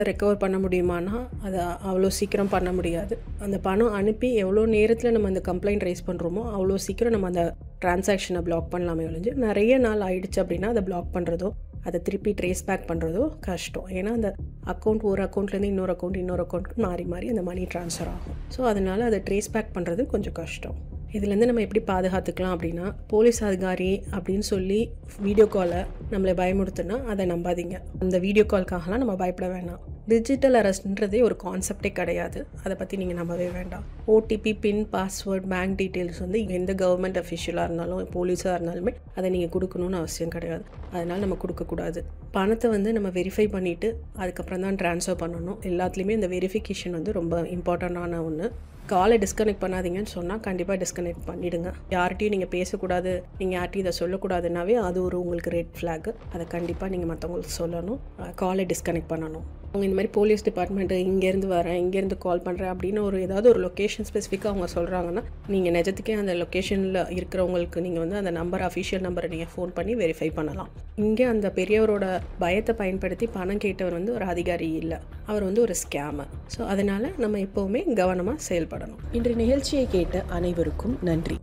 recover பண்ண முடியுமானா அதை அவ்வளோ சீக்கிரம் பண்ண முடியாது அந்த பணம் அனுப்பி எவ்வளோ நேரத்தில் நம்ம அந்த கம்ப்ளைண்ட் ரைஸ் பண்ணுறோமோ அவ்வளோ சீக்கிரம் நம்ம அந்த டிரான்சாக்ஷனை பிளாக் பண்ணலாமே ஒழிஞ்சு நிறைய நாள் ஆயிடுச்சு அப்படின்னா அதை பிளாக் பண்ணுறதோ அதை திருப்பி ட்ரேஸ் பேக் பண்ணுறதோ கஷ்டம் ஏன்னா அந்த அக்கௌண்ட் ஒரு அக்கௌண்ட்லேருந்து இன்னொரு அக்கௌண்ட் இன்னொரு அக்கௌண்ட்டுக்கு மாறி மாறி அந்த மணி ட்ரான்ஸ்ஃபர் ஆகும் ஸோ அதனால் அதை ட்ரேஸ் பேக் பண்ணுறது கொஞ்சம் கஷ்டம் இதுலேருந்து நம்ம எப்படி பாதுகாத்துக்கலாம் அப்படின்னா போலீஸ் அதிகாரி அப்படின்னு சொல்லி வீடியோ காலை நம்மளை பயமுறுத்துனா அதை நம்பாதீங்க அந்த வீடியோ கால்க்காகலாம் நம்ம பயப்பட வேண்டாம் டிஜிட்டல் அரெஸ்ட்ன்றதே ஒரு கான்செப்டே கிடையாது அதை பற்றி நீங்கள் நம்பவே வேண்டாம் OTP PIN password bank details வந்து எந்த கவர்மெண்ட் அஃபிஷியலாக இருந்தாலும் போலீஸாக இருந்தாலுமே அதை நீங்கள் கொடுக்கணும்னு அவசியம் கிடையாது அதனால் நம்ம கொடுக்கக்கூடாது பணத்தை வந்து நம்ம வெரிஃபை பண்ணிவிட்டு அதுக்கப்புறம் தான் ட்ரான்ஸ்ஃபர் பண்ணணும் எல்லாத்துலேயுமே இந்த வெரிஃபிகேஷன் வந்து ரொம்ப இம்பார்ட்டண்ட்டான ஒன்று காலை டிஸ்கனெக்ட் பண்ணாதீங்கன்னு சொன்னால் கண்டிப்பாக டிஸ்கனெக்ட் பண்ணிவிடுங்க யார்கிட்டையும் நீங்கள் பேசக்கூடாது நீங்கள் யார்ட்டையும் இதை சொல்லக்கூடாதுனாவே அது ஒரு உங்களுக்கு ரெட் ஃப்ளாக் அதை கண்டிப்பாக நீங்கள் மற்றவங்களுக்கு சொல்லணும் காலை டிஸ்கனெக்ட் பண்ணணும் அவங்க இந்த மாதிரி போலீஸ் டிபார்ட்மெண்ட்டு இங்கேருந்து வரேன் இங்கேருந்து கால் பண்ணுறேன் அப்படின்னு ஒரு ஏதாவது ஒரு லொக்கேஷன் ஸ்பெசிஃபிக்காக அவங்க சொல்கிறாங்கன்னா நீங்கள் நிஜத்துக்கே அந்த லொக்கேஷனில் இருக்கிறவங்களுக்கு நீங்கள் வந்து அந்த நம்பர் அஃபிஷியல் நம்பரை நீங்கள் ஃபோன் பண்ணி வெரிஃபை பண்ணலாம் இங்கே அந்த பெரியவரோட பயத்தை பயன்படுத்தி பணம் கேட்டவர் வந்து ஒரு அதிகாரி இல்லை அவர் வந்து ஒரு ஸ்கேமர் ஸோ அதனால் நம்ம எப்போவுமே கவனமாக செயல்படணும் இன்று நிகழ்ச்சியை கேட்ட அனைவருக்கும் நன்றி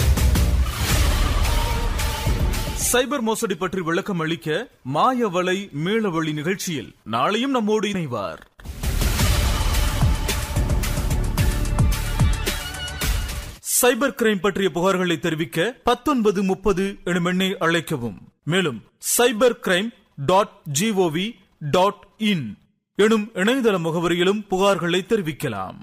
சைபர் மோசடி பற்றி விளக்கம் அளிக்க மாயவலை மீளவழி நிகழ்ச்சியில் நாளையும் நம்மோடு இணைவார் சைபர் கிரைம் பற்றிய புகார்களை தெரிவிக்க பத்தொன்பது முப்பது எனும் எண்ணை அழைக்கவும் மேலும் cyber crime dot G O V dot in எனும் இணையதள முகவரியிலும் புகார்களை தெரிவிக்கலாம்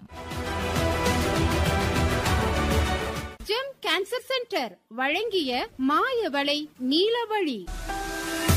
ஜெம் கேன்சர் சென்டர் வழங்கிய மாயவளை நீலவழி